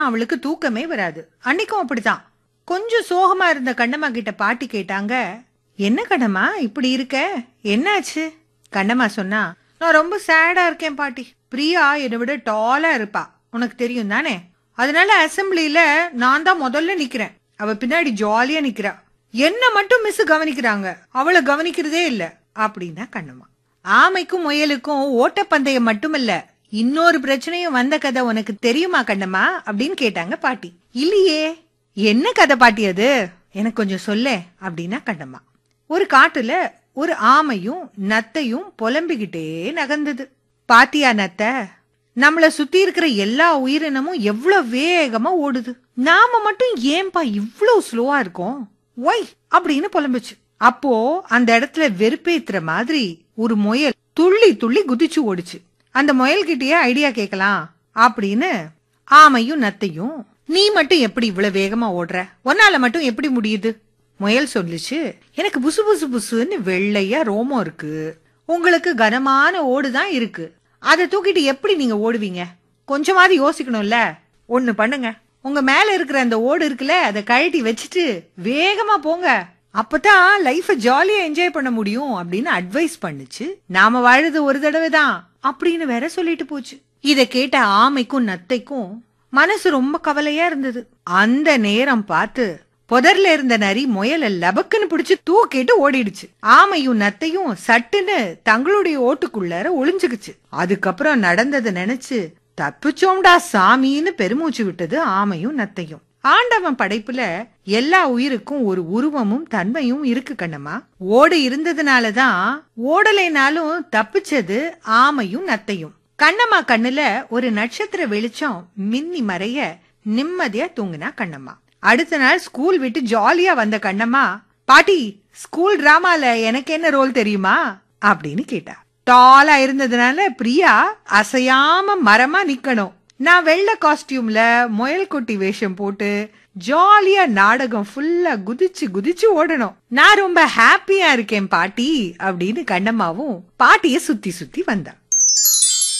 அவளுக்கு தூக்கமே வராது அன்னைக்கும் அப்படிதான் கொஞ்சம் சோகமா இருந்த கண்ணம்மா கிட்ட பாட்டி கேட்டாங்க என்ன கண்ணம்மா இப்படி இருக்க என்னாச்சு கண்ணம்மா சொன்னா நான் ரொம்ப சேடா இருக்கேன் பாட்டி பிரியா என்னை விட டாலா இருப்பா உனக்கு தெரியும் தானே அதனால அசெம்பிளில நான் தான் முதல்ல நிக்கிறேன் அவ பின்னாடி ஜாலியா நிக்கிறா என்ன மட்டும் மிஸ் கவனிக்கிறாங்க அவளை கவனிக்கிறதே இல்ல அப்படின்னா கண்ணம்மா ஆமைக்கும் முயலுக்கும் ஓட்டப்பந்தயம் மட்டுமல்ல இன்னொரு பிரச்சனையும் வந்த கதை உனக்கு தெரியுமா கண்ணம்மா அப்படின்னு கேட்டாங்க பாட்டி இல்லையே என்ன கதை பாட்டி அது எனக்கு கொஞ்சம் சொல்ல அப்படின்னா கண்ணம்மா ஒரு காட்டுல ஒரு ஆமையும் நத்தையும் புலம்பிக்கிட்டே நகர்ந்தது பாத்தியா நத்த நம்மள சுத்தி இருக்கிற எல்லா உயிரினமும் எவ்வளவு வேகமா ஓடுது நாம மட்டும் ஏன்பா இவ்வளவு ஸ்லோவா இருக்கோம் ஒய் அப்படின்னு புலம்புச்சு அப்போ அந்த இடத்துல வெறுப்பேத்துற மாதிரி ஒரு முயல் துள்ளி துள்ளி குதிச்சு ஓடுச்சு அந்த முயல்கிட்டயே ஐடியா கேட்கலாம் அப்படின்னு ஆமையும் நத்தையும் நீ மட்டும் எப்படி இவ்வளவு வேகமா ஓடுற உன்னால மட்டும் எப்படி முடியுது முயல் சொல்லுச்சு எனக்கு புசு புசு புசுன்னு வெள்ளையா ரோமம் இருக்கு உங்களுக்கு கனமான ஓடு தான் இருக்கு அதை தூக்கிட்டு எப்படி நீங்க ஓடுவீங்க கொஞ்சமாவது யோசிக்கணும்ல ஒண்ணு பண்ணுங்க உங்க மேல இருக்கிற அந்த ஓடு இருக்குல்ல அதை கழட்டி வச்சுட்டு வேகமா போங்க அப்பதான் லைஃப ஜாலியா என்ஜாய் பண்ண முடியும் அப்படின்னு அட்வைஸ் பண்ணுச்சு நாம வாழுது ஒரு தடவை தான் அப்படின்னு வேற சொல்லிட்டு போச்சு இத கேட்ட ஆமைக்கும் நத்தைக்கும் மனசு ரொம்ப கவலையா இருந்தது அந்த நேரம் பார்த்து புதர்ல இருந்த நரி முயல லபக்குன்னு பிடிச்சு தூக்கிட்டு ஓடிடுச்சு ஆமையும் நத்தையும் சட்டுன்னு தங்களுடைய ஓட்டுக்குள்ளார ஒளிஞ்சுக்குச்சு அதுக்கப்புறம் நடந்ததை நினைச்சு தப்பிச்சோம்டா சாமின்னு பெருமூச்சு விட்டது ஆமையும் நத்தையும் ஆண்டவன் படைப்புல எல்லா உயிருக்கும் ஒரு உருவமும் தன்மையும் இருக்கு கண்ணம்மா ஓடு இருந்ததுனாலதான் ஓடலைனாலும் தப்பிச்சது ஆமையும் நத்தையும் கண்ணம்மா கண்ணுல ஒரு நட்சத்திர வெளிச்சம் மின்னி மறைய நிம்மதியா தூங்குனா கண்ணம்மா அடுத்த நாள் ஸ்கூல் விட்டு ஜாலியா வந்த கண்ணம்மா பாட்டி ஸ்கூல் டிராமால எனக்கு என்ன ரோல் தெரியுமா அப்படின்னு கேட்டா டாலா இருந்ததுனால பிரியா அசையாம மரமா நிக்கணும் நான் வெள்ளை காஸ்டியூம்ல முயல் குட்டி வேஷம் போட்டு ஜாலியா நாடகம் ஃபுல்லா குதிச்சு குதிச்சு ஓடணும் நான் ரொம்ப ஹாப்பியா இருக்கேன் பாட்டி அப்படின்னு கண்ணம்மாவும் பாட்டிய சுத்தி சுத்தி வந்தா